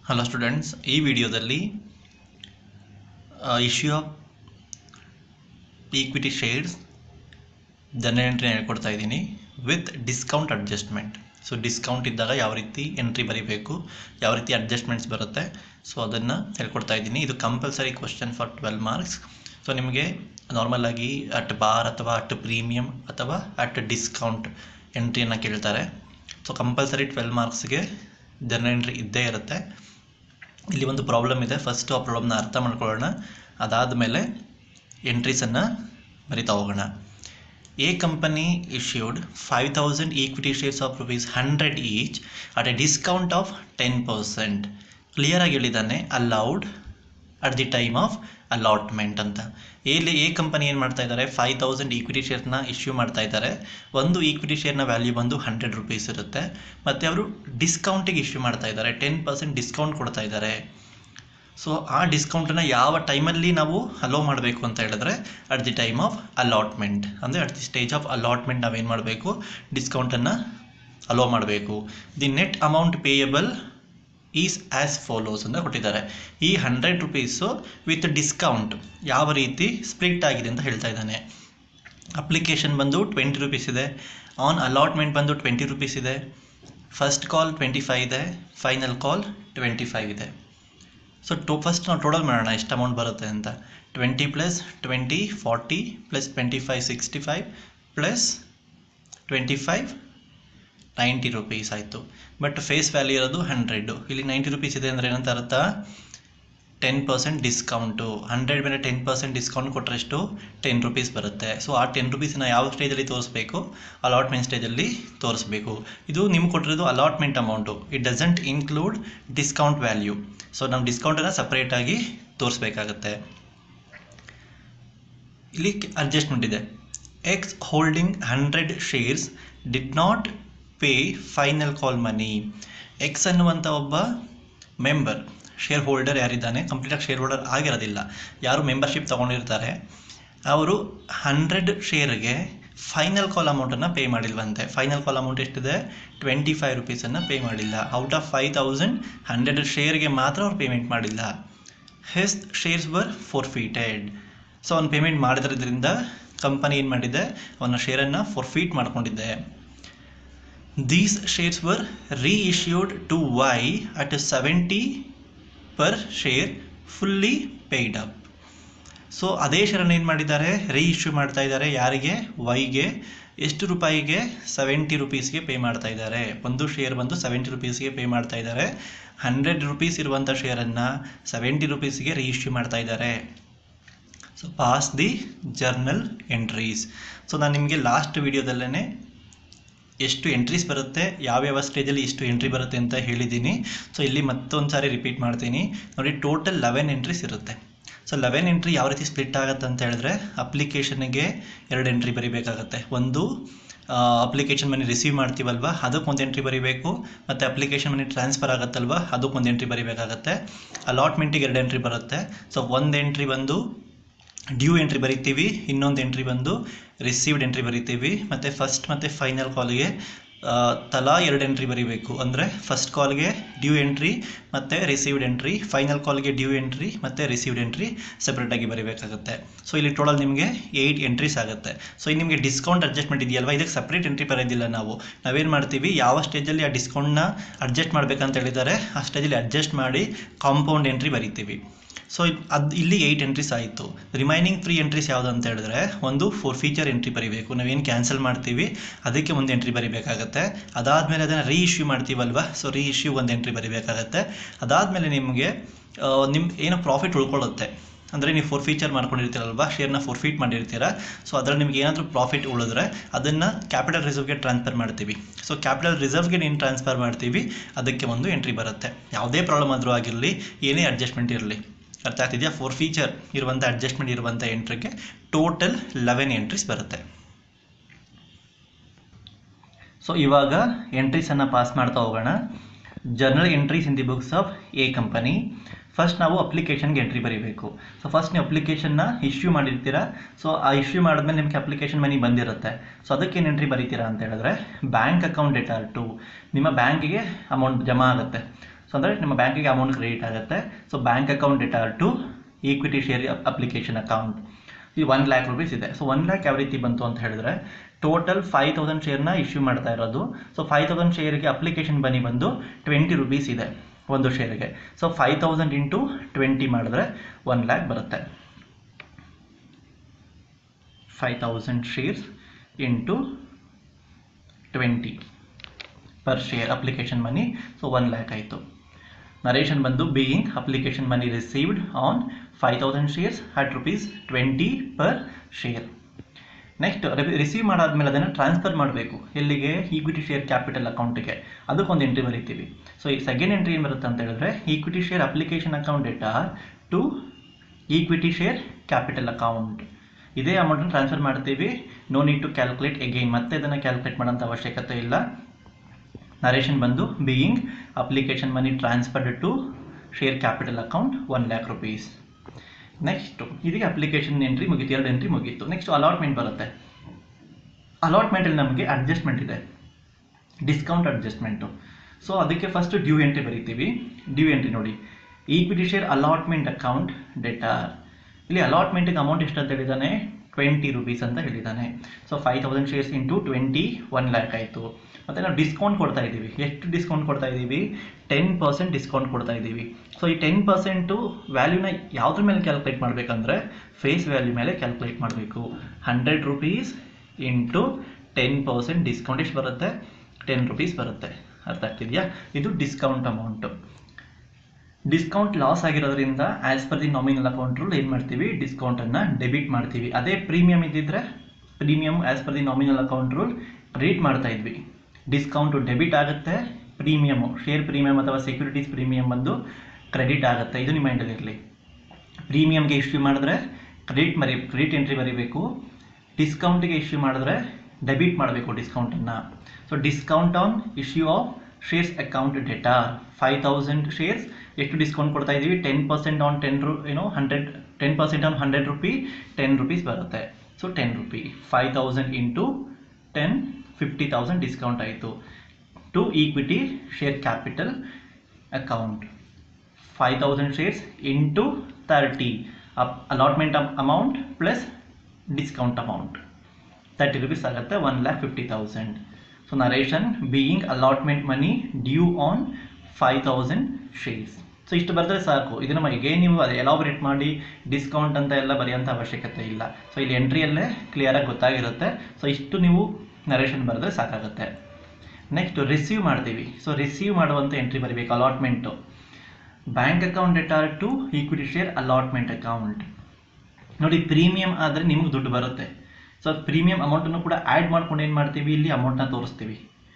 hello students ಈ ವಿಡಿಯೋದಲ್ಲಿ issue of equity shares general entry ಹೇಳ್ಕೊಡ್ತಾ ಇದ್ದೀನಿ with discount adjustment so discount ಇದ್ದಾಗ ಯಾವ ರೀತಿ ಎಂಟ್ರಿ ಬರೀಬೇಕು ಯಾವ ರೀತಿ ಅಡ್ಜಸ್ಟ್ಮೆಂಟ್ಸ್ ಬರುತ್ತೆ ಸೊ ಅದನ್ನು ಹೇಳ್ಕೊಡ್ತಾ ಇದ್ದೀನಿ ಇದು compulsory question for twelve marks so ನಿಮಗೆ ನಾರ್ಮಲ್ ಆಗಿ ಅಟ್ ಬಾರ್ ಅಥವಾ ಅಟ್ ಪ್ರೀಮಿಯಂ ಅಥವಾ ಅಟ್ ಡಿಸ್ಕೌಂಟ್ ಎಂಟ್ರಿಯನ್ನು ಕೇಳ್ತಾರೆ ಸೊ ಕಂಪಲ್ಸರಿ ಟ್ವೆಲ್ ಮಾರ್ಕ್ಸ್ಗೆ ಜನರಲ್ ಎಂಟ್ರಿ ಇದ್ದೇ ಇರುತ್ತೆ ಇಲ್ಲಿ ಒಂದು ಪ್ರಾಬ್ಲಮ್ ಇದೆ ಫಸ್ಟು ಆ ಪ್ರಾಬ್ಲಮ್ನ ಅರ್ಥ ಮಾಡ್ಕೊಳ್ಳೋಣ ಅದಾದಮೇಲೆ ಎಂಟ್ರೀಸನ್ನು ಬರಿತಾ ಹೋಗೋಣ a company issued five thousand equity shares of rupees hundred each at a discount of ten percent ಕ್ಲಿಯರಾಗಿ ಹೇಳಿದ್ದಾನೆ allowed at the time of allotment ಅಂತ ಇಲ್ಲಿ ಎ ಕಂಪನಿ ಏನು ಮಾಡ್ತಾ ಇದ್ದಾರೆ ಫೈವ್ ತೌಸಂಡ್ ಈಕ್ವಿಟಿ ಶೇರ್ನ ಇಶ್ಯೂ ಮಾಡ್ತಾ ಇದ್ದಾರೆ ಒಂದು ಈಕ್ವಿಟಿ ಶೇರ್ನ ವ್ಯಾಲ್ಯೂ ಬಂದು ಹಂಡ್ರೆಡ್ ರುಪೀಸ್ ಇರುತ್ತೆ ಮತ್ತು ಅವರು ಡಿಸ್ಕೌಂಟಿಗೆ ಇಶ್ಯೂ ಮಾಡ್ತಾ ಇದ್ದಾರೆ ಟೆನ್ ಪರ್ಸೆಂಟ್ ಡಿಸ್ಕೌಂಟ್ ಕೊಡ್ತಾ ಇದ್ದಾರೆ ಸೊ ಆ ಡಿಸ್ಕೌಂಟನ್ನು ಯಾವ ಟೈಮಲ್ಲಿ ನಾವು ಅಲೋ ಮಾಡಬೇಕು ಅಂತ ಹೇಳಿದ್ರೆ at the time of allotment ಅಂದರೆ at the stage of allotment ನಾವೇನು ಮಾಡಬೇಕು ಡಿಸ್ಕೌಂಟನ್ನು ಅಲೋ ಮಾಡಬೇಕು the net amount payable is as follows ಅಂತ ಕೊಟ್ಟಿದ್ದಾರೆ ಈ ಹಂಡ್ರೆಡ್ ರುಪೀಸು ವಿತ್ ಡಿಸ್ಕೌಂಟ್ ಯಾವ ರೀತಿ ಸ್ಪ್ಲಿಟ್ ಆಗಿದೆ ಅಂತ ಹೇಳ್ತಾ ಇದ್ದಾನೆ ಅಪ್ಲಿಕೇಶನ್ ಬಂದು ಟ್ವೆಂಟಿ ರುಪೀಸ್ ಇದೆ ಆನ್ ಅಲಾಟ್ಮೆಂಟ್ ಬಂದು ಟ್ವೆಂಟಿ ರುಪೀಸ್ ಇದೆ ಫಸ್ಟ್ ಕಾಲ್ ಟ್ವೆಂಟಿ ಫೈವ್ ಇದೆ ಫೈನಲ್ ಕಾಲ್ ಟ್ವೆಂಟಿ ಫೈವ್ ಇದೆ ಸೊ ಟು ಫಸ್ಟ್ ನಾವು ಟೋಟಲ್ ಮಾಡೋಣ ಎಷ್ಟು ಅಮೌಂಟ್ ಬರುತ್ತೆ ಅಂತ twenty plus twenty forty plus twenty five sixty five plus twenty five ninety rupees ಆಯಿತು ಬಟ್ ಫೇಸ್ ವ್ಯಾಲ್ಯೂ ಇರೋದು ಹಂಡ್ರೆಡು ಇಲ್ಲಿ ನೈಂಟಿ ರುಪೀಸ್ ಇದೆ ಅಂದರೆ ಏನಂತ ಅರ್ಥ ಟೆನ್ ಪರ್ಸೆಂಟ್ ಡಿಸ್ಕೌಂಟು ಹಂಡ್ರೆಡ್ ಮೇಲೆ ಟೆನ್ ಪರ್ಸೆಂಟ್ ಡಿಸ್ಕೌಂಟ್ ಕೊಟ್ಟರೆಷ್ಟು ಟೆನ್ ರುಪೀಸ್ ಬರುತ್ತೆ ಸೊ ಆ ಟೆನ್ ರುಪೀಸನ್ನ ಯಾವ ಸ್ಟೇಜಲ್ಲಿ ತೋರಿಸ್ಬೇಕು ಅಲಾಟ್ಮೆಂಟ್ ಸ್ಟೇಜಲ್ಲಿ ತೋರಿಸ್ಬೇಕು ಇದು ನಿಮ್ಗೆ ಕೊಟ್ಟಿರೋದು allotment amount it doesn't include discount value so ನಾವು ಡಿಸ್ಕೌಂಟನ್ನು ಸಪ್ರೇಟಾಗಿ ತೋರಿಸ್ಬೇಕಾಗತ್ತೆ ಇಲ್ಲಿ ಅಡ್ಜಸ್ಟ್ಮೆಂಟ್ ಇದೆ X holding hundred shares did not pay final call money X ಅನ್ನುವಂಥ ಒಬ್ಬ ಮೆಂಬರ್ ಶೇರ್ ಹೋಲ್ಡರ್ ಯಾರಿದ್ದಾನೆ ಕಂಪ್ಲೀಟಾಗಿ ಶೇರ್ ಹೋಲ್ಡರ್ ಆಗಿರೋದಿಲ್ಲ ಯಾರು ಮೆಂಬರ್ಶಿಪ್ ತೊಗೊಂಡಿರ್ತಾರೆ ಅವರು ಹಂಡ್ರೆಡ್ ಶೇರ್ಗೆ ಫೈನಲ್ ಕಾಲ್ ಅಮೌಂಟನ್ನು ಪೇ ಮಾಡಿಲ್ವಂತೆ ಫೈನಲ್ ಕಾಲ್ ಅಮೌಂಟ್ ಎಷ್ಟಿದೆ ಟ್ವೆಂಟಿ ಫೈವ್ ರುಪೀಸನ್ನು ಪೇ ಮಾಡಿಲ್ಲ out of five thousand hundred ಶೇರ್ಗೆ ಮಾತ್ರ ಅವ್ರು ಪೇಮೆಂಟ್ ಮಾಡಿಲ್ಲ his shares were forfeited so ಅವ್ನು ಪೇಮೆಂಟ್ ಮಾಡಿದ್ರಿಂದ ಕಂಪನಿ ಏನು ಮಾಡಿದೆ ಅವನ ಶೇರನ್ನು ಫೋರ್ಫೀಟ್ ಮಾಡ್ಕೊಂಡಿದ್ದೆ these shares were reissued to Y at seventy per share fully paid up so ಅದೇ ಶೇರನ್ನು ಏನು ಮಾಡಿದ್ದಾರೆ ರೀಇಶ್ಯೂ ಮಾಡ್ತಾ ಇದ್ದಾರೆ ಯಾರಿಗೆ ವೈಗೆ ಎಷ್ಟು ರೂಪಾಯಿಗೆ ಸೆವೆಂಟಿ ರುಪೀಸ್ಗೆ ಪೇ ಮಾಡ್ತಾ ಇದ್ದಾರೆ ಒಂದು ಶೇರ್ ಬಂದು ಸೆವೆಂಟಿ ರುಪೀಸ್ಗೆ ಪೇ ಮಾಡ್ತಾ ಇದ್ದಾರೆ ಹಂಡ್ರೆಡ್ ರುಪೀಸ್ ಇರುವಂಥ ಶೇರನ್ನು ಸೆವೆಂಟಿ ರುಪೀಸ್ಗೆ ರೀಇಶ್ಯೂ ಮಾಡ್ತಾ ಇದ್ದಾರೆ so pass the journal entries so ನಾನು ನಿಮಗೆ ಲಾಸ್ಟ್ ವಿಡಿಯೋದಲ್ಲೇ ಎಷ್ಟು ಎಂಟ್ರೀಸ್ ಬರುತ್ತೆ ಯಾವ್ಯಾವ ಸ್ಟೇಜಲ್ಲಿ ಎಷ್ಟು ಎಂಟ್ರಿ ಬರುತ್ತೆ ಅಂತ ಹೇಳಿದ್ದೀನಿ ಸೊ ಇಲ್ಲಿ ಮತ್ತೊಂದು ಸಾರಿ ರಿಪೀಟ್ ಮಾಡ್ತೀನಿ ನೋಡಿ ಟೋಟಲ್ ಲೆವೆನ್ ಎಂಟ್ರೀಸ್ ಇರುತ್ತೆ ಸೊ ಲೆವೆನ್ ಎಂಟ್ರಿ ಯಾವ ರೀತಿ ಸ್ಪ್ಲಿಟ್ ಆಗುತ್ತೆ ಅಂತ ಹೇಳಿದ್ರೆ ಅಪ್ಲಿಕೇಶನ್ಗೆ ಎರಡು ಎಂಟ್ರಿ ಬರೀಬೇಕಾಗತ್ತೆ ಒಂದು ಅಪ್ಲಿಕೇಶನ್ ಮನಿ ರಿಸೀವ್ ಮಾಡ್ತೀವಲ್ವ ಅದಕ್ಕೊಂದು ಎಂಟ್ರಿ ಬರೀಬೇಕು ಮತ್ತು ಅಪ್ಲಿಕೇಶನ್ ಮನಿ ಟ್ರಾನ್ಸ್ಫರ್ ಆಗುತ್ತಲ್ವ ಅದಕ್ಕೊಂದು ಎಂಟ್ರಿ ಬರೀಬೇಕಾಗತ್ತೆ ಅಲಾಟ್ಮೆಂಟಿಗೆ ಎರಡು ಎಂಟ್ರಿ ಬರುತ್ತೆ ಸೊ ಒಂದು ಎಂಟ್ರಿ ಬಂದು ಡ್ಯೂ ಎಂಟ್ರಿ ಬರಿತೀವಿ ಇನ್ನೊಂದು ಎಂಟ್ರಿ ಬಂದು ರಿಸೀವ್ಡ್ ಎಂಟ್ರಿ ಬರಿತೀವಿ ಮತ್ತು ಫಸ್ಟ್ ಮತ್ತು ಫೈನಲ್ ಕಾಲ್ಗೆ ತಲಾ ಎರಡು ಎಂಟ್ರಿ ಬರೀಬೇಕು ಅಂದರೆ ಫಸ್ಟ್ ಕಾಲ್ಗೆ ಡ್ಯೂ ಎಂಟ್ರಿ ಮತ್ತು ರಿಸೀವ್ಡ್ ಎಂಟ್ರಿ ಫೈನಲ್ ಕಾಲ್ಗೆ ಡ್ಯೂ ಎಂಟ್ರಿ ಮತ್ತು ರಿಸೀವ್ಡ್ ಎಂಟ್ರಿ ಸಪ್ರೇಟಾಗಿ ಬರೀಬೇಕಾಗುತ್ತೆ ಸೊ ಇಲ್ಲಿ ಟೋಟಲ್ ನಿಮಗೆ ಏಯ್ಟ್ ಎಂಟ್ರೀಸ್ ಆಗುತ್ತೆ ಸೊ ಇಲ್ಲಿ ನಿಮಗೆ ಡಿಸ್ಕೌಂಟ್ ಅಡ್ಜಸ್ಟ್ಮೆಂಟ್ ಇದೆಯಲ್ವಾ ಇದಕ್ಕೆ ಸಪ್ರೇಟ್ ಎಂಟ್ರಿ ಬರೋದಿಲ್ಲ ನಾವು ನಾವೇನು ಮಾಡ್ತೀವಿ ಯಾವ ಸ್ಟೇಜಲ್ಲಿ ಆ ಡಿಸ್ಕೌಂಟ್ನ ಅಡ್ಜಸ್ಟ್ ಮಾಡಬೇಕಂತ ಹೇಳಿದ್ದಾರೆ ಆ ಸ್ಟೇಜಲ್ಲಿ ಅಡ್ಜಸ್ಟ್ ಮಾಡಿ ಕಾಂಪೌಂಡ್ ಎಂಟ್ರಿ ಬರಿತೀವಿ ಸೊ ಅದು ಇಲ್ಲಿ ಏಯ್ಟ್ ಎಂಟ್ರೀಸ್ ಆಯಿತು ರಿಮೈನಿಂಗ್ ತ್ರೀ ಎಂಟ್ರೀಸ್ ಯಾವುದು ಅಂತ ಹೇಳಿದ್ರೆ ಒಂದು ಫೋರ್ ಫೀಚರ್ ಎಂಟ್ರಿ ಬರೀಬೇಕು ನಾವೇನು ಕ್ಯಾನ್ಸಲ್ ಮಾಡ್ತೀವಿ ಅದಕ್ಕೆ ಒಂದು ಎಂಟ್ರಿ ಬರೀಬೇಕಾಗತ್ತೆ ಅದಾದಮೇಲೆ ಅದನ್ನು ರೀಇಶ್ಯೂ ಮಾಡ್ತೀವಲ್ವ ಸೊ ರೀಇಶ್ಯೂ ಒಂದು ಎಂಟ್ರಿ ಬರೀಬೇಕಾಗತ್ತೆ ಅದಾದಮೇಲೆ ನಿಮಗೆ ನಿಮ್ಮ ಏನೋ ಪ್ರಾಫಿಟ್ ಉಳ್ಕೊಳ್ಳುತ್ತೆ ಅಂದರೆ ನೀವು ಫೋರ್ ಫೀಚರ್ ಮಾಡ್ಕೊಂಡಿರ್ತೀರಲ್ವ ಶೇರ್ನ ಫೋರ್ ಫೀಟ್ ಮಾಡಿರ್ತೀರ ಸೊ ಅದರಲ್ಲಿ ನಿಮ್ಗೆ ಏನಾದರೂ ಪ್ರಾಫಿಟ್ ಉಳಿದ್ರೆ ಅದನ್ನು ಕ್ಯಾಪಿಟಲ್ ರಿಸರ್ವ್ಗೆ ಟ್ರಾನ್ಸ್ಫರ್ ಮಾಡ್ತೀವಿ ಸೊ ಕ್ಯಾಪಿಟಲ್ ರಿಸರ್ವ್ಗೆ ನೀನು ಟ್ರಾನ್ಸ್ಫರ್ ಮಾಡ್ತೀವಿ ಅದಕ್ಕೆ ಒಂದು ಎಂಟ್ರಿ ಬರುತ್ತೆ ಯಾವುದೇ ಪ್ರಾಬ್ಲಮ್ ಆದರೂ ಆಗಿರಲಿ ಏನೇ ಅಡ್ಜಸ್ಟ್ಮೆಂಟ್ ಇರಲಿ ಅರ್ಥ ಆಗ್ತಿದೆಯಾ ಫೋರ್ ಫೀಚರ್ ಇರುವಂಥ ಅಡ್ಜಸ್ಟ್ಮೆಂಟ್ ಇರುವಂಥ ಎಂಟ್ರಿಗೆ ಟೋಟಲ್ ಲೆವೆನ್ ಎಂಟ್ರೀಸ್ ಬರುತ್ತೆ ಸೊ ಇವಾಗ ಎಂಟ್ರೀಸನ್ನು ಪಾಸ್ ಮಾಡ್ತಾ ಹೋಗೋಣ journal entries in the books of a company first ನಾವು ಅಪ್ಲಿಕೇಶನ್ಗೆ ಎಂಟ್ರಿ ಬರೀಬೇಕು ಸೊ ಫಸ್ಟ್ ನೀವು ಅಪ್ಲಿಕೇಶನ್ನ ಇಶ್ಯೂ ಮಾಡಿರ್ತೀರಾ ಸೊ ಆ ಇಶ್ಯೂ ಮಾಡಿದ್ಮೇಲೆ ನಿಮಗೆ ಅಪ್ಲಿಕೇಶನ್ ಮನಿ ಬಂದಿರುತ್ತೆ ಸೊ ಅದಕ್ಕೇನು ಎಂಟ್ರಿ ಬರೀತೀರಾ ಅಂತ ಹೇಳಿದ್ರೆ ಬ್ಯಾಂಕ್ ಅಕೌಂಟ್ ಡೇಟಾ ಟು ನಿಮ್ಮ ಬ್ಯಾಂಕಿಗೆ ಅಮೌಂಟ್ ಜಮಾ ಆಗುತ್ತೆ ಸೊ ಅಂದರೆ ನಿಮ್ಮ ಬ್ಯಾಂಕಿಗೆ ಅಮೌಂಟ್ ಕ್ರೆಡಿಟ್ ಆಗುತ್ತೆ so bank account debtor to equity share application account ಈ ಒನ್ ಲ್ಯಾಕ್ ರುಪೀಸ್ ಇದೆ ಸೊ ಒನ್ ಲ್ಯಾಕ್ ಯಾವ ರೀತಿ ಬಂತು ಅಂತ ಹೇಳಿದ್ರೆ ಟೋಟಲ್ ಫೈವ್ ತೌಸಂಡ್ ಶೇರ್ನ ಇಶ್ಯೂ ಮಾಡ್ತಾ ಇರೋದು ಸೊ ಫೈವ್ ತೌಸಂಡ್ ಶೇರ್ಗೆ ಅಪ್ಲಿಕೇಶನ್ ಬನ್ನಿ ಬಂದು ಟ್ವೆಂಟಿ ರುಪೀಸ್ ಇದೆ ಒಂದು ಶೇರ್ಗೆ so five thousand into twenty ಮಾಡಿದ್ರೆ ಒನ್ ಲ್ಯಾಕ್ ಬರುತ್ತೆ five thousand shares into twenty per share application money so one lakh ಆಯಿತು ನರೇಷನ್ ಬಂದು being application money received on five thousand shares at rupees twenty per share next receive ಮಾಡಾದ್ಮೇಲೆ ಅದನ್ನು transfer ಮಾಡಬೇಕು ಎಲ್ಲಿಗೆ equity share capital ಅಕೌಂಟಿಗೆ ಅದಕ್ಕೊಂದು entry ಬರೀತೀವಿ so ಈ ಸೆಕೆಂಡ್ ಎಂಟ್ರಿ ಏನು ಬರುತ್ತೆ ಅಂತ ಹೇಳಿದ್ರೆ equity share application account debtor to equity share capital account ಇದೇ ಅಮೌಂಟನ್ನು ಟ್ರಾನ್ಸ್ಫರ್ ಮಾಡ್ತೀವಿ no need to calculate again ಮತ್ತೆ ಇದನ್ನು ಕ್ಯಾಲ್ಕುಲೇಟ್ ಮಾಡೋಂಥ ಅವಶ್ಯಕತೆ ಇಲ್ಲ ನರೇಷನ್ ಬಂದು being application money transferred to share capital account one lakh rupees next ಇದಕ್ಕೆ ಅಪ್ಲಿಕೇಶನ್ ಎಂಟ್ರಿ ಮುಗೀತು ಎರಡು ಎಂಟ್ರಿ ಮುಗೀತು ನೆಕ್ಸ್ಟ್ ಅಲಾಟ್ಮೆಂಟ್ ಬರುತ್ತೆ ಅಲಾಟ್ಮೆಂಟಲ್ಲಿ ನಮಗೆ ಅಡ್ಜಸ್ಟ್ಮೆಂಟ್ ಇದೆ ಡಿಸ್ಕೌಂಟ್ ಅಡ್ಜಸ್ಟ್ಮೆಂಟು ಸೊ ಅದಕ್ಕೆ ಫಸ್ಟ್ ಡ್ಯೂ ಎಂಟ್ರಿ ಬರೀತೀವಿ ಡ್ಯೂ ಎಂಟ್ರಿ ನೋಡಿ equity share allotment account debtor ಇಲ್ಲಿ ಅಲಾಟ್ಮೆಂಟಿಗೆ ಅಮೌಂಟ್ ಎಷ್ಟು ಅಂತ ಹೇಳಿದ್ದಾನೆ ಟ್ವೆಂಟಿ ರುಪೀಸ್ ಅಂತ ಹೇಳಿದ್ದಾನೆ so five thousand shares into twenty one lakh ಆಯಿತು ಮತ್ತು ನಾವು ಡಿಸ್ಕೌಂಟ್ ಕೊಡ್ತಾ ಇದ್ದೀವಿ ಎಷ್ಟು ಡಿಸ್ಕೌಂಟ್ ಕೊಡ್ತಾ ಇದ್ದೀವಿ ಟೆನ್ ಪರ್ಸೆಂಟ್ ಡಿಸ್ಕೌಂಟ್ ಕೊಡ್ತಾ ಇದ್ದೀವಿ ಸೊ ಈ ಟೆನ್ ಪರ್ಸೆಂಟು ವ್ಯಾಲ್ಯೂನ ಯಾವುದ್ರ ಮೇಲೆ ಕ್ಯಾಲ್ಕುಲೇಟ್ ಮಾಡಬೇಕಂದ್ರೆ ಫೇಸ್ ವ್ಯಾಲ್ಯೂ ಮೇಲೆ ಕ್ಯಾಲ್ಕುಲೇಟ್ ಮಾಡಬೇಕು hundred rupees into ten percent discount ಎಷ್ಟು ಬರುತ್ತೆ ಟೆನ್ ರುಪೀಸ್ ಬರುತ್ತೆ ಅರ್ಥ ಆಗ್ತಿದೆಯಾ ಇದು ಡಿಸ್ಕೌಂಟ್ ಅಮೌಂಟು ಡಿಸ್ಕೌಂಟ್ ಲಾಸ್ ಆಗಿರೋದ್ರಿಂದ as per the nominal account rule ಏನು ಮಾಡ್ತೀವಿ ಡಿಸ್ಕೌಂಟನ್ನು ಡೆಬಿಟ್ ಮಾಡ್ತೀವಿ ಅದೇ ಪ್ರೀಮಿಯಮ್ ಇದ್ದಿದ್ರೆ premium as per the nominal account rule credit ಮಾಡ್ತಾ ಇದ್ವಿ ಡಿಸ್ಕೌಂಟು ಡೆಬಿಟ್ ಆಗುತ್ತೆ ಪ್ರೀಮಿಯಮು ಶೇರ್ ಪ್ರೀಮಿಯಮ್ ಅಥವಾ ಸೆಕ್ಯೂರಿಟೀಸ್ ಪ್ರೀಮಿಯಮ್ ಬಂದು ಕ್ರೆಡಿಟ್ ಆಗುತ್ತೆ ಇದು ನಿಮ್ಮ ಮೈಂಡಲ್ಲಿ ಇರಲಿ ಪ್ರೀಮಿಯಮ್ಗೆ ಇಶ್ಯೂ ಮಾಡಿದ್ರೆ ಕ್ರೆಡಿಟ್ ಮರಿ ಕ್ರೆಡಿಟ್ ಎಂಟ್ರಿ ಬರೀಬೇಕು ಡಿಸ್ಕೌಂಟಿಗೆ ಇಶ್ಯೂ ಮಾಡಿದ್ರೆ ಡೆಬಿಟ್ ಮಾಡಬೇಕು ಡಿಸ್ಕೌಂಟನ್ನು so discount on issue of shares account debtor five thousand shares ಎಷ್ಟು ಡಿಸ್ಕೌಂಟ್ ಕೊಡ್ತಾ ಇದ್ದೀವಿ ಟೆನ್ ಪರ್ಸೆಂಟ್ ಆನ್ ಟೆನ್ ರು ಏನೋ hundred ten percent on hundred rupee ten rupees ಬರುತ್ತೆ so ten rupee five thousand into ten fifty thousand discount ಆಯಿತು to equity share capital account five thousand shares into thirty up allotment amount plus discount amount thirty rupees ಆಗುತ್ತೆ one lakh fifty thousand so narration being allotment money due on five thousand shares so ಇಷ್ಟು ಬರೆದ್ರೆ ಸಾಕು ಇದನ್ನು ಈಗ ನೀವು ಅದು elaborate ಮಾಡಿ discount ಅಂತ ಎಲ್ಲ ಬರೆಯೋಂಥ ಅವಶ್ಯಕತೆ ಇಲ್ಲ ಸೊ ಇಲ್ಲಿ ಎಂಟ್ರಿಯಲ್ಲೇ ಕ್ಲಿಯರಾಗಿ ಗೊತ್ತಾಗಿರುತ್ತೆ ಸೊ ಇಷ್ಟು ನೀವು ನರೇಷನ್ ಬರೆದ್ರೆ ಸಾಕಾಗುತ್ತೆ ನೆಕ್ಸ್ಟ್ ರಿಸೀವ್ ಮಾಡ್ತೀವಿ ಸೊ ರಿಸೀವ್ ಮಾಡುವಂಥ ಎಂಟ್ರಿ ಬರೀಬೇಕು allotment bank account debtor to equity share allotment account ನೋಡಿ ಪ್ರೀಮಿಯಂ ಆದರೆ ನಿಮಗೆ ದುಡ್ಡು ಬರುತ್ತೆ ಸೊ ಪ್ರೀಮಿಯಂ ಅಮೌಂಟನ್ನು ಕೂಡ ಆ್ಯಡ್ ಮಾಡ್ಕೊಂಡು ಏನು ಮಾಡ್ತೀವಿ ಇಲ್ಲಿ ಅಮೌಂಟ್ನ ತೋರಿಸ್ತೀವಿ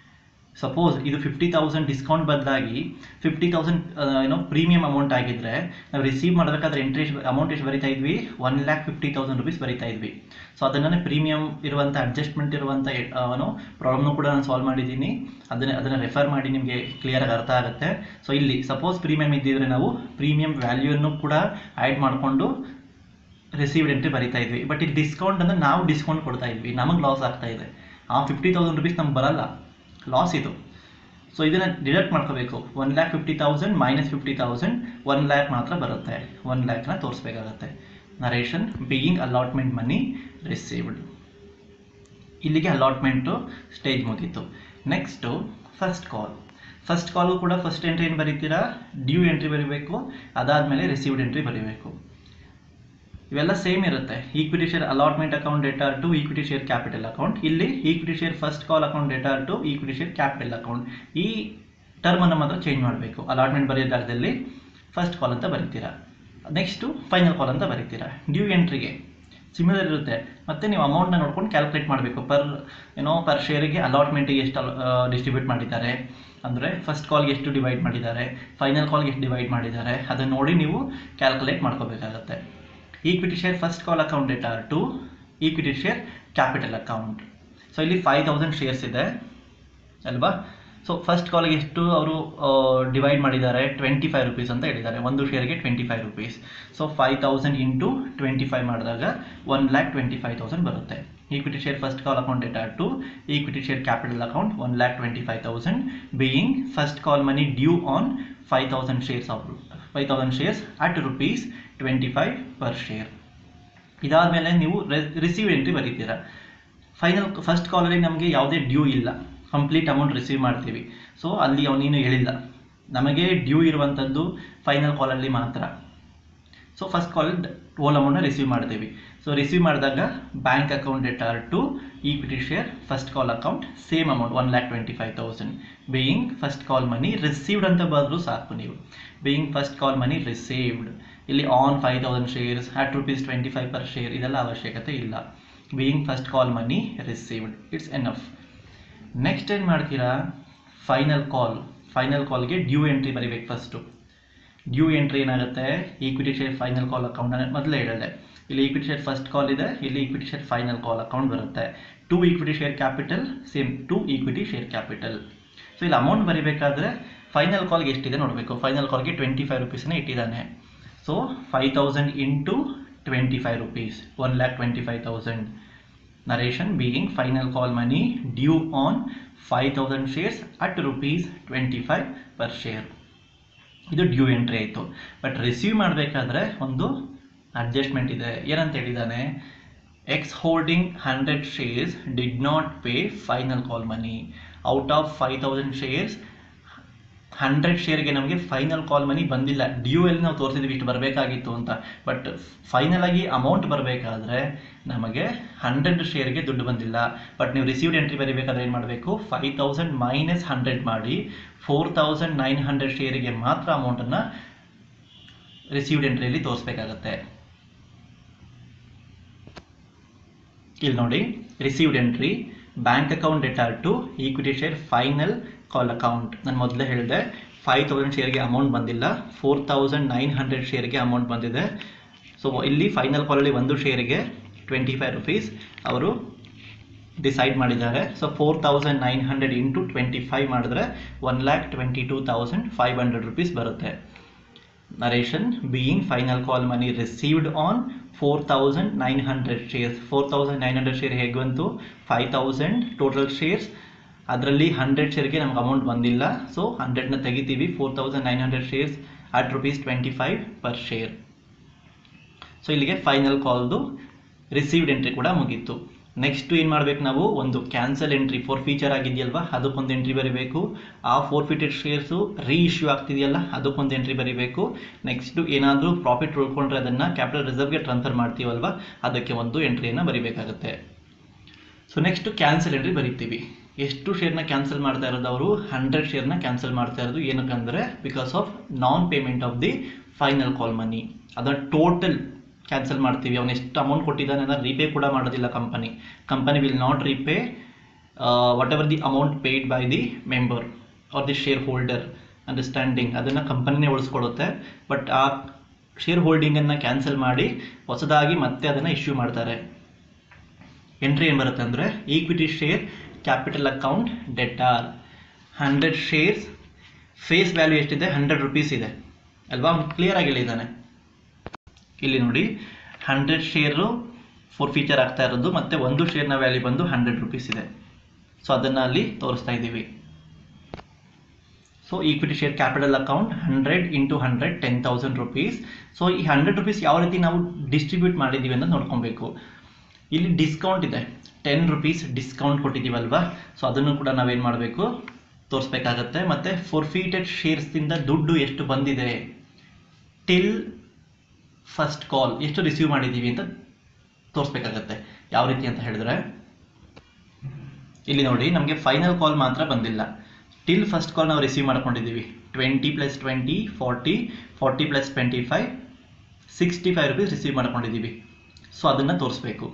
ಸಪೋಸ್ ಇದು ಫಿಫ್ಟಿ ತೌಸಂಡ್ ಡಿಸ್ಕೌಂಟ್ ಬದಲಾಗಿ ಫಿಫ್ಟಿ ತೌಸಂಡ್ ಏನೋ ಪ್ರೀಮಿಯಂ ಅಮೌಂಟ್ ಆಗಿದ್ರೆ ನಾವು ರಿಸೀವ್ ಮಾಡಬೇಕಾದ್ರೆ ಎಂಟ್ರಿ ಎಷ್ಟು ಅಮೌಂಟ್ ಎಷ್ಟು ಬರಿತಾ ಇದ್ವಿ one lakh fifty thousand rupees ಬರಿತಾ ಇದ್ವಿ ಸೊ ಅದನ್ನೇ ಪ್ರೀಮಿಯಂ ಇರುವಂಥ ಅಡ್ಜಸ್ಟ್ಮೆಂಟ್ ಇರುವಂಥ ಏನೋ ಪ್ರಾಬ್ಲಮ್ನು ಕೂಡ ನಾನು ಸಾಲ್ವ್ ಮಾಡಿದ್ದೀನಿ ಅದನ್ನು ಅದನ್ನು ರೆಫರ್ ಮಾಡಿ ನಿಮಗೆ ಕ್ಲಿಯರಾಗಿ ಅರ್ಥ ಆಗುತ್ತೆ ಸೊ ಇಲ್ಲಿ ಸಪೋಸ್ ಪ್ರೀಮಿಯಂ ಇದ್ದಿದ್ರೆ ನಾವು ಪ್ರೀಮಿಯಂ ವ್ಯಾಲ್ಯೂಯನ್ನು ಕೂಡ ಆ್ಯಡ್ ಮಾಡಿಕೊಂಡು ರಿಸೀವ್ಡ್ ಎಂಟ್ರಿ ಬರಿತಾ ಇದ್ವಿ ಬಟ್ ಇಲ್ಲಿ ಡಿಸ್ಕೌಂಟ್ ಅಂದರೆ ನಾವು ಡಿಸ್ಕೌಂಟ್ ಕೊಡ್ತಾ ಇದ್ವಿ ನಮಗೆ ಲಾಸ್ ಆಗ್ತಾ ಇದೆ ಆ ಫಿಫ್ಟಿ ತೌಸಂಡ್ ರುಪೀಸ್ ನಮ್ಗೆ ಬರಲ್ಲ ಲಾಸ್ ಇದು ಸೊ ಇದನ್ನು ಡಿಡಕ್ಟ್ ಮಾಡ್ಕೋಬೇಕು one lakh fifty thousand minus fifty thousand one lakh ಮಾತ್ರ ಬರುತ್ತೆ ಒನ್ ಲ್ಯಾಕ್ನ ತೋರಿಸ್ಬೇಕಾಗತ್ತೆ narration being allotment money received ಇಲ್ಲಿಗೆ ಅಲಾಟ್ಮೆಂಟು ಸ್ಟೇಜ್ ಮುಗೀತು next first call first call ಕೂಡ ಫಸ್ಟ್ ಎಂಟ್ರಿ ಏನು ಬರೀತೀರಾ ಡ್ಯೂ ಎಂಟ್ರಿ ಬರೀಬೇಕು ಅದಾದಮೇಲೆ ರಿಸೀವ್ಡ್ ಎಂಟ್ರಿ ಬರೀಬೇಕು ಇವೆಲ್ಲ ಸೇಮ್ ಇರುತ್ತೆ equity share allotment account debtor to equity share capital account ಇಲ್ಲಿ equity share first call account debtor to equity share capital account ಈ ಟರ್ಮನ್ನು ಮಾತ್ರ ಚೇಂಜ್ ಮಾಡಬೇಕು ಅಲಾಟ್ಮೆಂಟ್ ಬರೆಯೋ ಜಾಗದಲ್ಲಿ ಫಸ್ಟ್ ಕಾಲ್ ಅಂತ ಬರೀತೀರಾ ನೆಕ್ಸ್ಟು ಫೈನಲ್ ಕಾಲ್ ಅಂತ ಬರೀತೀರಾ ಡ್ಯೂ ಎಂಟ್ರಿಗೆ ಸಿಮಿಲರ್ ಇರುತ್ತೆ ಮತ್ತು ನೀವು ಅಮೌಂಟ್ನ ನೋಡ್ಕೊಂಡು ಕ್ಯಾಲ್ಕುಲೇಟ್ ಮಾಡಬೇಕು ಪರ್ ಏನೋ ಪರ್ ಶೇರಿಗೆ ಅಲಾಟ್ಮೆಂಟಿಗೆ ಎಷ್ಟು ಡಿಸ್ಟ್ರಿಬ್ಯೂಟ್ ಮಾಡಿದ್ದಾರೆ ಅಂದರೆ ಫಸ್ಟ್ ಕಾಲ್ಗೆ ಎಷ್ಟು ಡಿವೈಡ್ ಮಾಡಿದ್ದಾರೆ ಫೈನಲ್ ಕಾಲ್ಗೆ ಎಷ್ಟು ಡಿವೈಡ್ ಮಾಡಿದ್ದಾರೆ ಅದನ್ನು ನೋಡಿ ನೀವು ಕ್ಯಾಲ್ಕುಲೇಟ್ ಮಾಡ್ಕೋಬೇಕಾಗತ್ತೆ equity share first call account debtor to equity share capital account so ಇಲ್ಲಿ ಫೈವ್ ತೌಸಂಡ್ ಶೇರ್ಸ್ ಇದೆ ಅಲ್ವಾ ಸೊ ಫಸ್ಟ್ ಕಾಲ್ಗೆ ಎಷ್ಟು ಅವರು ಡಿವೈಡ್ ಮಾಡಿದ್ದಾರೆ ಟ್ವೆಂಟಿ ಫೈವ್ ರುಪೀಸ್ ಅಂತ ಹೇಳಿದ್ದಾರೆ ಒಂದು ಶೇರ್ಗೆ twenty five rupees so five thousand into twenty five ಮಾಡಿದಾಗ one lakh twenty five thousand ಬರುತ್ತೆ equity share first call account debtor to equity share capital account one lakh twenty five thousand being first call money due on five thousand shares of five thousand shares at rupees twenty five per share ಇದಾದಮೇಲೆ ನೀವು receive entry ಬರೀತೀರಾ final first ಕಾಲಲ್ಲಿ ನಮಗೆ ಯಾವುದೇ due ಇಲ್ಲ complete amount receive ಮಾಡ್ತೀವಿ so ಅಲ್ಲಿ ಅವನೇನು ಹೇಳಿಲ್ಲ ನಮಗೆ ಡ್ಯೂ ಇರುವಂಥದ್ದು ಫೈನಲ್ ಕಾಲಲ್ಲಿ ಮಾತ್ರ ಸೊ ಫಸ್ಟ್ ಕಾಲ್ ಓಲ್ ಅಮೌಂಟ್ನ ರಿಸೀವ್ ಮಾಡ್ತೀವಿ ಸೊ ರಿಸೀವ್ ಮಾಡಿದಾಗ bank account debtor to equity share first call account same amount one lakh twenty five thousand being first call money received ಅಂತ ಬರೆದ್ರು ಸಾಕು ನೀವು being first call money received ಇಲ್ಲಿ on five thousand shares at rupees twenty five per share ಇದೆಲ್ಲ ಅವಶ್ಯಕತೆ ಇಲ್ಲ being first call money received it's enough next ಏನು ಮಾಡ್ತೀರಾ ಫೈನಲ್ ಕಾಲ್ ಫೈನಲ್ ಕಾಲ್ಗೆ ಡ್ಯೂ ಎಂಟ್ರಿ ಬರೀಬೇಕು ಫಸ್ಟು ಡ್ಯೂ ಎಂಟ್ರಿ ಏನಾಗುತ್ತೆ equity share final call account ಮೊದಲೇ ಹೇಳಿದೆ ಇಲ್ಲಿ ಈಕ್ವಿಟಿ ಶೇರ್ ಫಸ್ಟ್ ಕಾಲ್ ಇದೆ ಇಲ್ಲಿ equity share final call account ಬರುತ್ತೆ to equity share capital same to equity share capital so ಇಲ್ಲಿ ಅಮೌಂಟ್ ಬರೀಬೇಕಾದ್ರೆ ಫೈನಲ್ ಕಾಲ್ಗೆ ಎಷ್ಟಿದೆ ನೋಡಬೇಕು ಫೈನಲ್ ಕಾಲ್ಗೆ ಟ್ವೆಂಟಿ ಫೈವ್ ರುಪೀಸ್ನೇ ಇಟ್ಟಿದ್ದಾನೆ so five thousand into twenty five rupees one lakh twenty five thousand narration being final call money due on five thousand shares at rupees twenty five per share ಇದು due entry ಆಯಿತು but receive ಮಾಡಬೇಕಾದ್ರೆ ಒಂದು adjustment ಇದೆ ಏನಂತ ಹೇಳಿದ್ದಾನೆ X holding hundred shares did not pay final call money out of five thousand shares hundred ಶೇರ್ಗೆ ನಮಗೆ final call ಮನಿ ಬಂದಿಲ್ಲ ಡ್ಯೂ ಅಲ್ಲಿ ನಾವು ತೋರಿಸಿದ್ವಿ ಇಷ್ಟು ಬರಬೇಕಾಗಿತ್ತು ಅಂತ ಬಟ್ ಫೈನಲ್ ಆಗಿ ಅಮೌಂಟ್ ಬರಬೇಕಾದ್ರೆ ನಮಗೆ ಹಂಡ್ರೆಡ್ ಶೇರ್ಗೆ ದುಡ್ಡು ಬಂದಿಲ್ಲ ಬಟ್ ನೀವು ರಿಸೀವ್ಡ್ ಎಂಟ್ರಿ ಬರೀಬೇಕಾದ್ರೆ ಏನು ಮಾಡಬೇಕು ಫೈವ್ ತೌಸಂಡ್ ಮೈನಸ್ ಹಂಡ್ರೆಡ್ ಮಾಡಿ ಫೋರ್ ತೌಸಂಡ್ ನೈನ್ ಹಂಡ್ರೆಡ್ ಶೇರಿಗೆ ಮಾತ್ರ ಅಮೌಂಟನ್ನು ರಿಸೀವ್ಡ್ ಎಂಟ್ರಿಯಲ್ಲಿ ತೋರಿಸ್ಬೇಕಾಗತ್ತೆ ಇಲ್ಲಿ ನೋಡಿ received entry bank account debtor to equity share final call account ನಾನು ಮೊದಲೇ ಹೇಳಿದೆ ಫೈವ್ ತೌಸಂಡ್ ಶೇರ್ಗೆ ಅಮೌಂಟ್ ಬಂದಿಲ್ಲ ಫೋರ್ ತೌಸಂಡ್ ನೈನ್ ಹಂಡ್ರೆಡ್ ಶೇರ್ಗೆ ಅಮೌಂಟ್ ಬಂದಿದೆ ಸೊ ಇಲ್ಲಿ ಫೈನಲ್ ಕಾಲಲ್ಲಿ ಒಂದು ಶೇರಿಗೆ ಟ್ವೆಂಟಿ ಫೈವ್ ರುಪೀಸ್ ಅವರು ಡಿಸೈಡ್ ಮಾಡಿದ್ದಾರೆ so four thousand nine hundred into twenty five ಮಾಡಿದ್ರೆ one lakh twenty two thousand five hundred rupees ಬರುತ್ತೆ narration being final call money received on four thousand nine hundred shares four thousand nine hundred share ಹೇಗೆ ಬಂತು five thousand total shares ಅದರಲ್ಲಿ hundred ಶೇರ್ಗೆ ನಮ್ಗೆ amount ಬಂದಿಲ್ಲ so ಹಂಡ್ರೆಡ್ನ ತೆಗಿತೀವಿ four thousand nine hundred shares at rupees twenty five per share so ಇಲ್ಲಿಗೆ final ಕಾಲ್ದು ರಿಸೀವ್ಡ್ ಎಂಟ್ರಿ ಕೂಡ ಮುಗೀತು ನೆಕ್ಸ್ಟ್ ಏನು ಮಾಡಬೇಕು ನಾವು ಒಂದು ಕ್ಯಾನ್ಸಲ್ ಎಂಟ್ರಿ ಫೋರ್ ಫೀಚರ್ ಆಗಿದೆಯಲ್ವಾ ಅದಕ್ಕೊಂದು ಎಂಟ್ರಿ ಬರೀಬೇಕು ಆ forfeited shares reissue ಆಗ್ತಿದೆಯಲ್ಲ ಅದಕ್ಕೊಂದು ಎಂಟ್ರಿ ಬರೀಬೇಕು ನೆಕ್ಸ್ಟು ಏನಾದರೂ ಪ್ರಾಫಿಟ್ ಉಳ್ಕೊಂಡ್ರೆ ಅದನ್ನು ಕ್ಯಾಪಿಟಲ್ ರಿಸರ್ವ್ಗೆ ಟ್ರಾನ್ಸ್ಫರ್ ಮಾಡ್ತೀವಲ್ವಾ ಅದಕ್ಕೆ ಒಂದು ಎಂಟ್ರಿಯನ್ನು ಬರೀಬೇಕಾಗುತ್ತೆ ಸೊ ನೆಕ್ಸ್ಟ್ ಕ್ಯಾನ್ಸಲ್ ಎಂಟ್ರಿ ಬರೀತೀವಿ ಎಷ್ಟು ಶೇರ್ನ ಕ್ಯಾನ್ಸಲ್ ಮಾಡ್ತಾ ಇರೋದು ಅವರು ಹಂಡ್ರೆಡ್ ಶೇರ್ನ ಕ್ಯಾನ್ಸಲ್ ಮಾಡ್ತಾ ಇರೋದು ಏನಕ್ಕಂದರೆ because of non payment of the final call money ಅದರ ಟೋಟಲ್ ಕ್ಯಾನ್ಸಲ್ ಮಾಡ್ತೀವಿ ಅವನು ಎಷ್ಟು ಅಮೌಂಟ್ ಕೊಟ್ಟಿದ್ದಾನೆ ಅದನ್ನು ರೀಪೇ ಕೂಡ ಮಾಡೋದಿಲ್ಲ company company will not repay whatever the amount paid by the member or the shareholder understanding ಅದನ್ನು ಕಂಪನಿನೇ ಉಳಿಸ್ಕೊಡುತ್ತೆ ಬಟ್ ಆ ಶೇರ್ ಹೋಲ್ಡಿಂಗನ್ನು ಕ್ಯಾನ್ಸಲ್ ಮಾಡಿ ಹೊಸದಾಗಿ ಮತ್ತೆ ಅದನ್ನು ಇಶ್ಯೂ ಮಾಡ್ತಾರೆ ಎಂಟ್ರಿ ಏನು ಬರುತ್ತೆ ಅಂದರೆ equity share capital account debtor hundred shares face value ಎಷ್ಟಿದೆ ಹಂಡ್ರೆಡ್ ರುಪೀಸ್ ಇದೆ ಅಲ್ವಾ ಅವ್ನು ಕ್ಲಿಯರ್ ಆಗಿ ಹೇಳಿದ್ದಾನೆ ಇಲ್ಲಿ ನೋಡಿ ಹಂಡ್ರೆಡ್ ಶೇರು ಫೋರ್ ಫೀಚರ್ ಆಗ್ತಾ ಇರೋದು ಮತ್ತು ಒಂದು ಶೇರ್ನ ವ್ಯಾಲ್ಯೂ ಬಂದು ಹಂಡ್ರೆಡ್ ರುಪೀಸ್ ಇದೆ ಸೊ ಅದನ್ನು ಅಲ್ಲಿ ತೋರಿಸ್ತಾ ಇದ್ದೀವಿ so equity share capital account hundred into hundred ten thousand rupees so ಈ ಹಂಡ್ರೆಡ್ ರುಪೀಸ್ ಯಾವ ರೀತಿ ನಾವು ಡಿಸ್ಟ್ರಿಬ್ಯೂಟ್ ಮಾಡಿದ್ದೀವಿ ಅಂತ ನೋಡ್ಕೊಬೇಕು ಇಲ್ಲಿ ಡಿಸ್ಕೌಂಟ್ ಇದೆ ಟೆನ್ ರುಪೀಸ್ ಡಿಸ್ಕೌಂಟ್ ಕೊಟ್ಟಿದ್ದೀವಲ್ವಾ ಸೊ ಅದನ್ನು ಕೂಡ ನಾವೇನು ಮಾಡಬೇಕು ತೋರಿಸ್ಬೇಕಾಗತ್ತೆ ಮತ್ತು ಫೋರ್ಫೀಟೆಡ್ ಶೇರ್ಸ್ದಿಂದ ದುಡ್ಡು ಎಷ್ಟು ಬಂದಿದೆ ಟಿಲ್ ಫಸ್ಟ್ ಕಾಲ್ ಎಷ್ಟು ರಿಸೀವ್ ಮಾಡಿದ್ದೀವಿ ಅಂತ ತೋರಿಸ್ಬೇಕಾಗತ್ತೆ ಯಾವ ರೀತಿ ಅಂತ ಹೇಳಿದ್ರೆ ಇಲ್ಲಿ ನೋಡಿ ನಮಗೆ ಫೈನಲ್ ಕಾಲ್ ಮಾತ್ರ ಬಂದಿಲ್ಲ ಟಿಲ್ ಫಸ್ಟ್ ಕಾಲ್ ನಾವು ರಿಸೀವ್ ಮಾಡ್ಕೊಂಡಿದ್ದೀವಿ twenty plus twenty forty forty plus twenty five sixty five rupees receive ಮಾಡ್ಕೊಂಡಿದ್ದೀವಿ ಸೊ ಅದನ್ನು ತೋರಿಸ್ಬೇಕು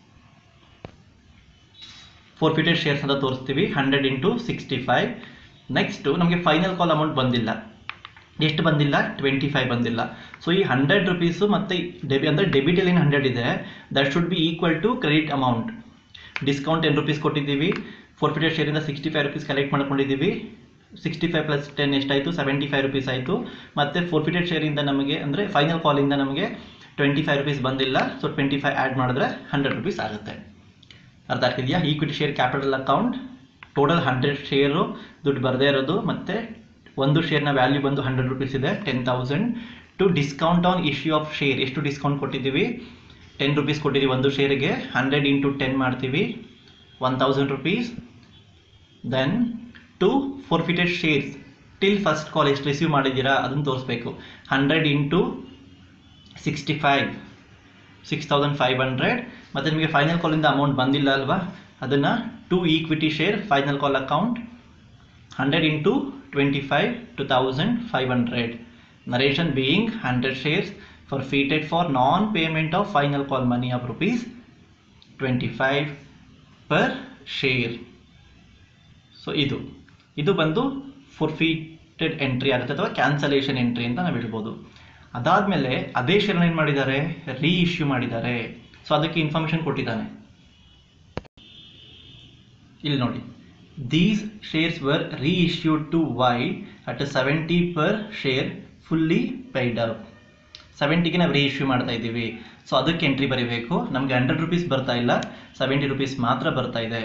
ಫೋರ್ ಫಿಟೆಡ್ ಶೇರ್ಸ್ ಅಂತ ತೋರಿಸ್ತೀವಿ hundred into sixty five next ನಮಗೆ ಫೈನಲ್ ಕಾಲ್ ಅಮೌಂಟ್ ಬಂದಿಲ್ಲ ಎಷ್ಟು ಬಂದಿಲ್ಲ ಟ್ವೆಂಟಿ ಫೈವ್ ಬಂದಿಲ್ಲ ಸೊ ಈ ಹಂಡ್ರೆಡ್ ರುಪೀಸು ಮತ್ತು ಡೆಬಿ ಅಂದರೆ ಡೆಬಿಟಲ್ಲಿ ಏನು ಹಂಡ್ರೆಡ್ ಇದೆ that should be equal to credit amount discount ten rupees ಕೊಟ್ಟಿದ್ದೀವಿ ಫೋರ್ ಫಿಟೆಡ್ ಶೇರಿಂದ ಸಿಕ್ಸ್ಟಿ ಫೈವ್ ರುಪೀಸ್ ಕಲೆಕ್ಟ್ ಮಾಡ್ಕೊಂಡಿದ್ದೀವಿ ಸಿಕ್ಸ್ಟಿ ಫೈವ್ ಪ್ಲಸ್ ಟೆನ್ ಎಷ್ಟಾಯಿತು ಸೆವೆಂಟಿ ಫೈವ್ ರುಪೀಸ್ ಆಯಿತು ಮತ್ತು ಫೋರ್ ಫಿಟೆಡ್ ಶೇರಿಂದ ನಮಗೆ ಅಂದರೆ ಫೈನಲ್ ಕಾಲಿಂದ ನಮಗೆ ಟ್ವೆಂಟಿ ಫೈವ್ ರುಪೀಸ್ ಬಂದಿಲ್ಲ ಸೊ ಟ್ವೆಂಟಿ ಫೈವ್ ಆ್ಯಡ್ ಮಾಡಿದ್ರೆ ಹಂಡ್ರೆಡ್ ರುಪೀಸ್ ಆಗುತ್ತೆ ಅರ್ಥ ಆಗ್ತಿದೆಯಾ equity share capital account total hundred share ದುಡ್ಡು ಬರದೇ ಇರೋದು ಮತ್ತು ಒಂದು ಶೇರ್ನ ವ್ಯಾಲ್ಯೂ ಬಂದು ಹಂಡ್ರೆಡ್ ರುಪೀಸ್ ಇದೆ ten thousand to discount on issue of share ಎಷ್ಟು ಡಿಸ್ಕೌಂಟ್ ಕೊಟ್ಟಿದ್ದೀವಿ ಟೆನ್ ರುಪೀಸ್ ಕೊಟ್ಟಿದ್ದೀವಿ ಒಂದು ಶೇರಿಗೆ ಹಂಡ್ರೆಡ್ ಇಂಟು ಟೆನ್ ಮಾಡ್ತೀವಿ one thousand rupees then to forfeited shares till first call ಎಷ್ಟು ರಿಸೀವ್ ಮಾಡಿದ್ದೀರಾ ಅದನ್ನು ತೋರಿಸ್ಬೇಕು hundred into sixty five six thousand five hundred ಮತ್ತು ನಿಮಗೆ ಫೈನಲ್ ಕಾಲಿಂದ ಅಮೌಂಟ್ ಬಂದಿಲ್ಲ ಅಲ್ವಾ ಅದನ್ನು to equity share final call account hundred into twenty five two thousand five hundred narration being hundred shares forfeited for non payment of final call money of rupees twenty five per share so ಇದು ಇದು ಬಂದು ಫೋರ್ಫೀಟೆಡ್ entry ಆಗುತ್ತೆ ಅಥವಾ cancellation entry ಅಂತ ನಾವು ಹೇಳ್ಬೋದು ಅದಾದಮೇಲೆ ಅದೇ ಶೇರ್ನ ಏನು ಮಾಡಿದ್ದಾರೆ ರೀ ಇಶ್ಯೂ ಮಾಡಿದ್ದಾರೆ ಸೊ ಅದಕ್ಕೆ ಇನ್ಫಾರ್ಮೇಷನ್ ಕೊಟ್ಟಿದ್ದಾನೆ ಇಲ್ಲಿ ನೋಡಿ these shares were reissued to Y at seventy per share fully paid up ಸೆವೆಂಟಿಗೆ ನಾವು ರೀ ಇಶ್ಯೂ ಮಾಡ್ತಾ ಇದ್ದೀವಿ ಸೊ ಅದಕ್ಕೆ ಎಂಟ್ರಿ ಬರೀಬೇಕು ನಮಗೆ ಹಂಡ್ರೆಡ್ ರುಪೀಸ್ ಬರ್ತಾ ಇಲ್ಲ ಸೆವೆಂಟಿ ರುಪೀಸ್ ಮಾತ್ರ ಬರ್ತಾ ಇದೆ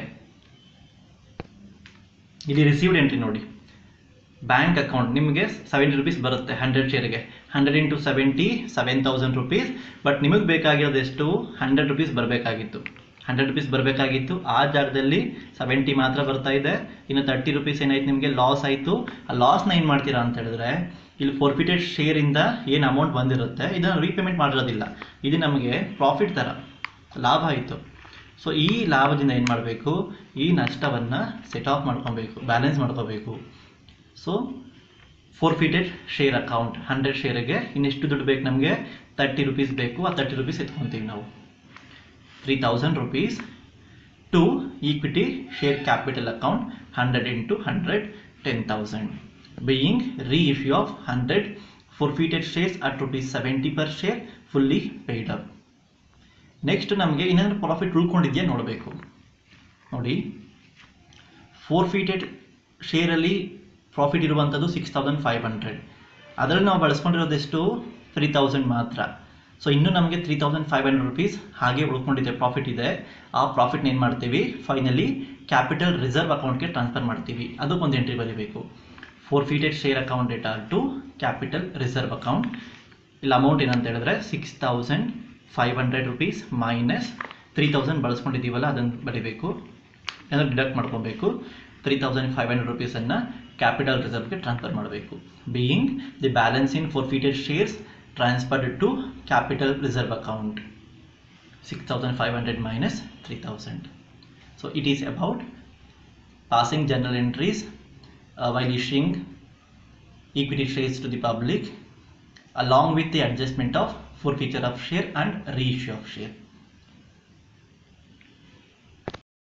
ಇಲ್ಲಿ ರಿಸೀವ್ಡ್ ಎಂಟ್ರಿ ನೋಡಿ ಬ್ಯಾಂಕ್ ಅಕೌಂಟ್ ನಿಮಗೆ ಸೆವೆಂಟಿ ರುಪೀಸ್ ಬರುತ್ತೆ ಹಂಡ್ರೆಡ್ ಶೇರ್ಗೆ hundred into seventy seven thousand rupees but ನಿಮಗೆ ಬೇಕಾಗಿರೋದು ಎಷ್ಟು ಹಂಡ್ರೆಡ್ ರುಪೀಸ್ ಬರಬೇಕಾಗಿತ್ತು ಹಂಡ್ರೆಡ್ ರುಪೀಸ್ ಬರಬೇಕಾಗಿತ್ತು ಆ ಜಾಗದಲ್ಲಿ ಸೆವೆಂಟಿ ಮಾತ್ರ ಬರ್ತಾ ಇದೆ ಇನ್ನು ತರ್ಟಿ ರುಪೀಸ್ ಏನಾಯ್ತು ನಿಮಗೆ ಲಾಸ್ ಆಯಿತು ಆ ಲಾಸ್ನ ಏನು ಮಾಡ್ತೀರಾ ಅಂತ ಹೇಳಿದ್ರೆ ಇಲ್ಲಿ ಫೋರ್ಫಿಟೆಡ್ ಶೇರಿಂದ ಏನು ಅಮೌಂಟ್ ಬಂದಿರುತ್ತೆ ಇದನ್ನು ರೀಪೇಮೆಂಟ್ ಮಾಡಿರೋದಿಲ್ಲ ಇದು ನಮಗೆ ಪ್ರಾಫಿಟ್ ಥರ ಲಾಭ ಆಯಿತು ಸೊ ಈ ಲಾಭದಿಂದ ಏನು ಮಾಡಬೇಕು ಈ ನಷ್ಟವನ್ನು ಸೆಟ್ ಆಫ್ ಮಾಡ್ಕೊಬೇಕು ಬ್ಯಾಲೆನ್ಸ್ ಮಾಡ್ಕೋಬೇಕು so forfeited share account hundred ಶೇರಿಗೆ ಇನ್ನೆಷ್ಟು ದುಡ್ಡು ಬೇಕು ನಮಗೆ ತರ್ಟಿ ರುಪೀಸ್ ಬೇಕು ಆ ತರ್ಟಿ ರುಪೀಸ್ ಎತ್ಕೊತೀವಿ ನಾವು three thousand rupees to equity share capital account hundred into hundred ten thousand being reissue of hundred forfeited shares at rupees seventy per share fully paid up next ನಮಗೆ ಏನಾದರೂ profit ಉಳ್ಕೊಂಡಿದೆಯಾ ನೋಡಬೇಕು ನೋಡಿ forfeited ಶೇರಲ್ಲಿ profit ಇರುವಂಥದ್ದು six thousand five hundred ಅದರಲ್ಲಿ ನಾವು ಬಳಸ್ಕೊಂಡಿರೋದೆಷ್ಟು ತ್ರೀ ತೌಸಂಡ್ ಮಾತ್ರ ಸೊ ಇನ್ನೂ ನಮಗೆ three thousand five hundred rupees ಹಾಗೆ ಉಳ್ಕೊಂಡಿದೆ ಪ್ರಾಫಿಟ್ ಇದೆ ಆ ಪ್ರಾಫಿಟ್ನ ಏನು ಮಾಡ್ತೀವಿ ಫೈನಲಿ ಕ್ಯಾಪಿಟಲ್ ರಿಸರ್ವ್ ಅಕೌಂಟ್ಗೆ ಟ್ರಾನ್ಸ್ಫರ್ ಮಾಡ್ತೀವಿ ಅದಕ್ಕೊಂದು ಎಂಟ್ರಿ ಬರೀಬೇಕು forfeited share account debtor to capital reserve account ಇಲ್ಲಿ ಅಮೌಂಟ್ ಏನಂತ ಹೇಳಿದ್ರೆ six thousand five hundred rupees minus three thousand ಬಳಸ್ಕೊಂಡಿದ್ದೀವಲ್ಲ ಅದನ್ನು ಬರೀಬೇಕು ಏನಾದ್ರು ಡಿಡಕ್ಟ್ ಮಾಡ್ಕೊಬೇಕು ತ್ರೀ ತೌಸಂಡ್ ಫೈವ್ ಹಂಡ್ರೆಡ್ ರುಪೀಸನ್ನು ಕ್ಯಾಪಿಟಲ್ ರಿಸರ್ವ್ಗೆ ಟ್ರಾನ್ಸ್ಫರ್ ಮಾಡಬೇಕು being the balance in forfeited shares transferred to capital reserve account six thousand five hundred minus three thousand so it is about passing general entries while issuing equity shares to the public along with the adjustment of forfeiture of share and reissue of share